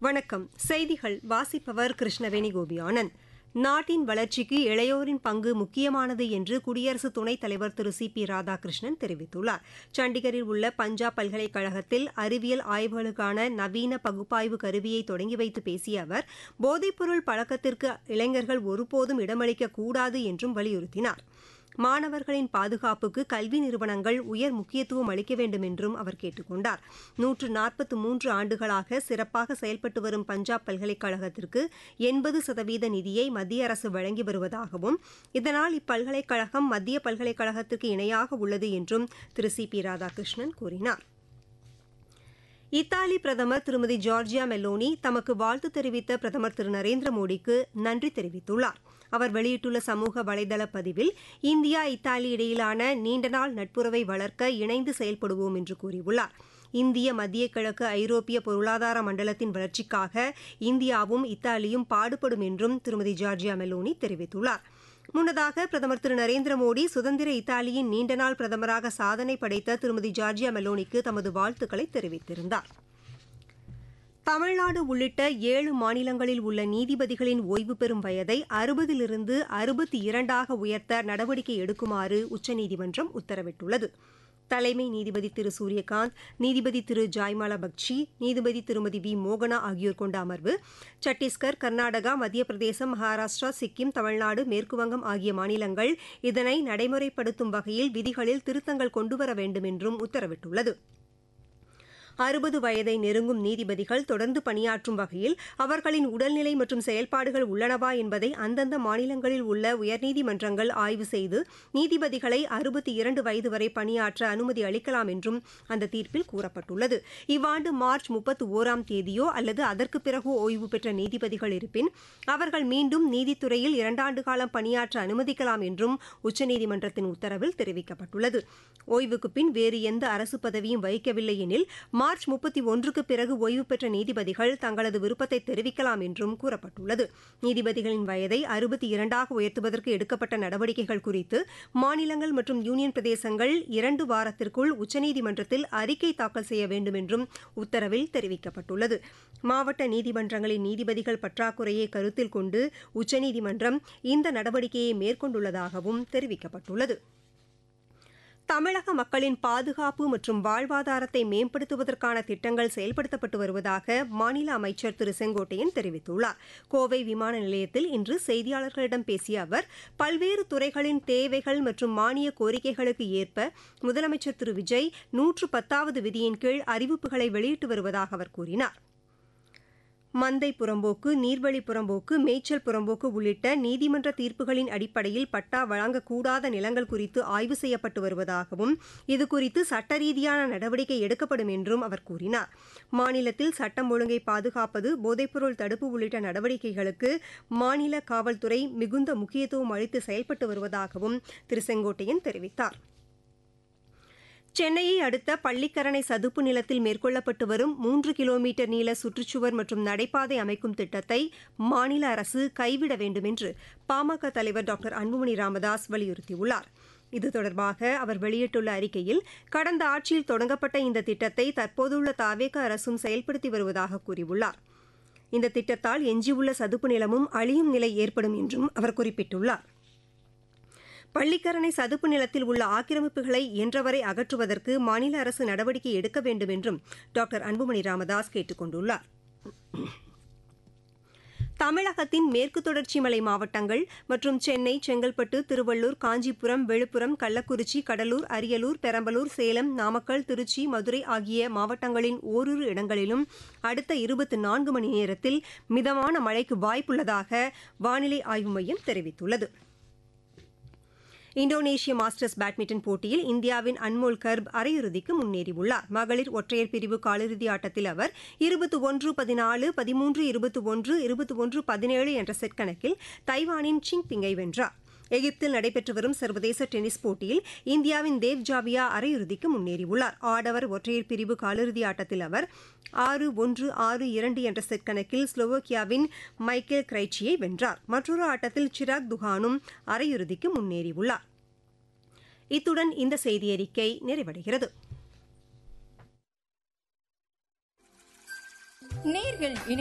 வணக்கம் செய்திகள் வாசிப்பவர் கிருஷ்ணவேணி கோபியானந்த் நாட்டின் வளர்ச்சிக்கு இளையோரின் பங்கு முக்கியமானது என்று குடியரசு துணைத் தலைவர் திரு சி பி ராதாகிருஷ்ணன் தெரிவித்துள்ளார் சண்டிகரில் உள்ள பஞ்சாப் பல்கலைக்கழகத்தில் அறிவியல் ஆய்வுகளுக்கான நவீன பகுப்பாய்வு கருவியை தொடங்கி வைத்து பேசிய அவர் போதைப்பொருள் பழக்கத்திற்கு இளைஞர்கள் ஒருபோதும் இடமளிக்க கூடாது என்றும் வலியுறுத்தினார் மாணவர்களின் பாதுகாப்புக்கு கல்வி நிறுவனங்கள் உயர் முக்கியத்துவம் அளிக்க வேண்டும் என்றும் அவர் கேட்டுக் கொண்டார் நூற்று நாற்பத்து மூன்று ஆண்டுகளாக சிறப்பாக செயல்பட்டு வரும் பஞ்சாப் பல்கலைக்கழகத்திற்கு எண்பது சதவீத நிதியை மத்திய அரசு வழங்கி வருவதாகவும் இதனால் இப்பல்கலைக்கழகம் மத்திய பல்கலைக்கழகத்திற்கு இணையாக உள்ளது என்றும் திரு சி பி ராதாகிருஷ்ணன் கூறினார் இத்தாலி பிரதமர் திருமதி ஜார்ஜியா மெல்லோனி தமக்கு வாழ்த்து தெரிவித்த பிரதமர் திரு நரேந்திர மோடிக்கு நன்றி தெரிவித்துள்ளார் அவர் வெளியிட்டுள்ள சமூக வலைதள பதிவில் இந்தியா இத்தாலி இடையிலான நீண்டநாள் நட்புறவை வளர்க்க இணைந்து செயல்படுவோம் என்று கூறியுள்ளார் இந்திய மத்திய கிழக்கு ஐரோப்பிய பொருளாதார மண்டலத்தின் வளர்ச்சிக்காக இந்தியாவும் இத்தாலியும் பாடுபடும் என்றும் திருமதி ஜார்ஜியா மெல்லோனி தெரிவித்துள்ளார் முன்னதாக பிரதமர் திரு நரேந்திர மோடி சுதந்திர இத்தாலியின் நீண்டநாள் பிரதமராக சாதனை படைத்த திருமதி ஜார்ஜியா மெல்லோனிக்கு தமது வாழ்த்துக்களை தெரிவித்திருந்தார் தமிழ்நாடு உள்ளிட்ட ஏழு மாநிலங்களில் உள்ள நீதிபதிகளின் ஓய்வு பெறும் வயதை அறுபதிலிருந்து அறுபத்தி இரண்டாக உயர்த்த நடவடிக்கை எடுக்குமாறு உச்சநீதிமன்றம் உத்தரவிட்டுள்ளது தலைமை நீதிபதி திரு சூரியகாந்த் நீதிபதி திரு ஜாய்மாலா பக்ஷி நீதிபதி திருமதி வி மோகனா ஆகியோர் கொண்ட அமர்வு சத்தீஸ்கர் கர்நாடகா மத்திய பிரதேசம் மகாராஷ்டிரா சிக்கிம் தமிழ்நாடு மேற்குவங்கம் ஆகிய மாநிலங்கள் இதனை நடைமுறைப்படுத்தும் வகையில் விதிகளில் திருத்தங்கள் கொண்டுவர வேண்டும் என்றும் உத்தரவிட்டுள்ளது அறுபது வயதை நெருங்கும் நீதிபதிகள் தொடர்ந்து பணியாற்றும் வகையில் அவர்களின் உடல்நிலை மற்றும் செயல்பாடுகள் உள்ளனவா என்பதை அந்தந்த மாநிலங்களில் உள்ள உயர்நீதிமன்றங்கள் ஆய்வு செய்து நீதிபதிகளை அறுபத்தி இரண்டு வயது வரை பணியாற்ற அனுமதி அளிக்கலாம் என்றும் அந்த தீர்ப்பில் கூறப்பட்டுள்ளது இவ்வாண்டு மார்ச் முப்பத்தி ஓராம் தேதியோ அல்லது அதற்கு பிறகோ ஓய்வு பெற்ற நீதிபதிகள் இருப்பின் அவர்கள் மீண்டும் நீதித்துறையில் இரண்டாண்டு காலம் பணியாற்ற அனுமதிக்கலாம் என்றும் உச்சநீதிமன்றத்தின் உத்தரவில் தெரிவிக்கப்பட்டுள்ளது ஓய்வுக்கு பின் வேறு எந்த அரசு பதவியும் வகிக்கவில்லை எனில் மார்ச் முப்பத்தி ஒன்றுக்கு பிறகு ஓய்வு பெற்ற நீதிபதிகள் தங்களது விருப்பத்தை தெரிவிக்கலாம் என்றும் கூறப்பட்டுள்ளது நீதிபதிகளின் வயதை அறுபத்தி இரண்டாக உயர்த்துவதற்கு எடுக்கப்பட்ட நடவடிக்கைகள் குறித்து மாநிலங்கள் மற்றும் யூனியன் பிரதேசங்கள் இரண்டு வாரத்திற்குள் உச்சநீதிமன்றத்தில் அறிக்கை தாக்கல் செய்ய வேண்டும் என்றும் உத்தரவில் தெரிவிக்கப்பட்டுள்ளது மாவட்ட நீதிமன்றங்களின் நீதிபதிகள் பற்றாக்குறையை கருத்தில் கொண்டு உச்சநீதிமன்றம் இந்த நடவடிக்கையை மேற்கொண்டுள்ளதாகவும் தெரிவிக்கப்பட்டுள்ளது தமிழக மக்களின் பாதுகாப்பு மற்றும் வாழ்வாதாரத்தை மேம்படுத்துவதற்கான திட்டங்கள் செயல்படுத்தப்பட்டு வருவதாக மாநில அமைச்சர் திரு செங்கோட்டையன் தெரிவித்துள்ளார் கோவை விமான நிலையத்தில் இன்று செய்தியாளர்களிடம் பேசிய அவர் பல்வேறு துறைகளின் தேவைகள் மற்றும் மானிய கோரிக்கைகளுக்கு ஏற்ப முதலமைச்சர் திரு விஜய் நூற்று பத்தாவது விதியின் கீழ் அறிவிப்புகளை வெளியிட்டு வருவதாக அவர் கூறினார் மந்தை புறம்போக்கு நீர்வழி புறம்போக்கு மேய்ச்சல் புறம்போக்கு உள்ளிட்ட நீதிமன்ற தீர்ப்புகளின் அடிப்படையில் பட்டா வழங்கக்கூடாத நிலங்கள் குறித்து ஆய்வு செய்யப்பட்டு வருவதாகவும் இதுகுறித்து சட்ட ரீதியான நடவடிக்கை எடுக்கப்படும் என்றும் அவர் கூறினார் மாநிலத்தில் சட்டம் ஒழுங்கை பாதுகாப்பது போதைப்பொருள் தடுப்பு உள்ளிட்ட நடவடிக்கைகளுக்கு மாநில காவல்துறை மிகுந்த முக்கியத்துவம் அளித்து செயல்பட்டு வருவதாகவும் திரு செங்கோட்டையன் தெரிவித்தாா் சென்னையை அடுத்த பள்ளிக்கரணை சதுப்பு நிலத்தில் மேற்கொள்ளப்பட்டு வரும் மூன்று கிலோமீட்டர் நீள சுற்றுச்சுவர் மற்றும் நடைபாதை அமைக்கும் திட்டத்தை மாநில அரசு கைவிட வேண்டும் என்று பாமக தலைவர் டாக்டர் அன்புமணி ராமதாஸ் வலியுறுத்தியுள்ளார் இது தொடர்பாக அவர் வெளியிட்டுள்ள அறிக்கையில் கடந்த ஆட்சியில் தொடங்கப்பட்ட இந்த திட்டத்தை தற்போதுள்ள தாவேக அரசும் செயல்படுத்தி வருவதாக கூறியுள்ளார் இந்த திட்டத்தால் எஞ்சியுள்ள சதுப்பு நிலமும் அழியும் நிலை ஏற்படும் என்றும் அவர் குறிப்பிட்டுள்ளார் பள்ளிக்கரணை சதுப்பு நிலத்தில் உள்ள ஆக்கிரமிப்புகளை இயன்றவரை அகற்றுவதற்கு மாநில அரசு நடவடிக்கை எடுக்க வேண்டும் என்றும் டாக்டர் அன்புமணி ராமதாஸ் கேட்டுக் கொண்டுள்ளார் தமிழகத்தின் மேற்கு தொடர்ச்சி மலை மாவட்டங்கள் மற்றும் சென்னை செங்கல்பட்டு திருவள்ளூர் காஞ்சிபுரம் விழுப்புரம் கள்ளக்குறிச்சி கடலூர் அரியலூர் பெரம்பலூர் சேலம் நாமக்கல் திருச்சி மதுரை ஆகிய மாவட்டங்களின் ஓரிரு இடங்களிலும் அடுத்த இருபத்தி நான்கு மணி நேரத்தில் மிதமான மழைக்கு வாய்ப்புள்ளதாக வானிலை ஆய்வு மையம் தெரிவித்துள்ளது இந்தோனேஷிய மாஸ்டர்ஸ் பேட்மிண்டன் போட்டியில் இந்தியாவின் அன்மோல் கர்ப் அரையிறுதிக்கு முன்னேறியுள்ளார் மகளிர் ஒற்றையர் பிரிவு காலிறுதி ஆட்டத்தில் அவர் இருபத்தி ஒன்று பதினாலு பதிமூன்று இருபத்தி ஒன்று இருபத்தி ஒன்று பதினேழு என்ற செட் கணக்கில் தைவானின் சிங் பிங்கை வென்றார் எகிப்தில் நடைபெற்று வரும் சர்வதேச டென்னிஸ் போட்டியில் இந்தியாவின் தேவ் ஜாவியா அரையிறுதிக்கு முன்னேறியுள்ளார் ஆடவர் ஒற்றையர் பிரிவு காலிறுதி ஆட்டத்தில் அவர் ஆறு ஒன்று ஆறு இரண்டு என்ற செட் கணக்கில் ஸ்லோவோக்கியாவின் மைக்கேல் கிரைச்சியை வென்றார் மற்றொரு ஆட்டத்தில் சிராக் துஹானும் அரையிறுதிக்கு முன்னேறியுள்ளார் இத்துடன் இந்த செய்தியறிக்கை நிறைவடைகிறது நேர்கள் இனி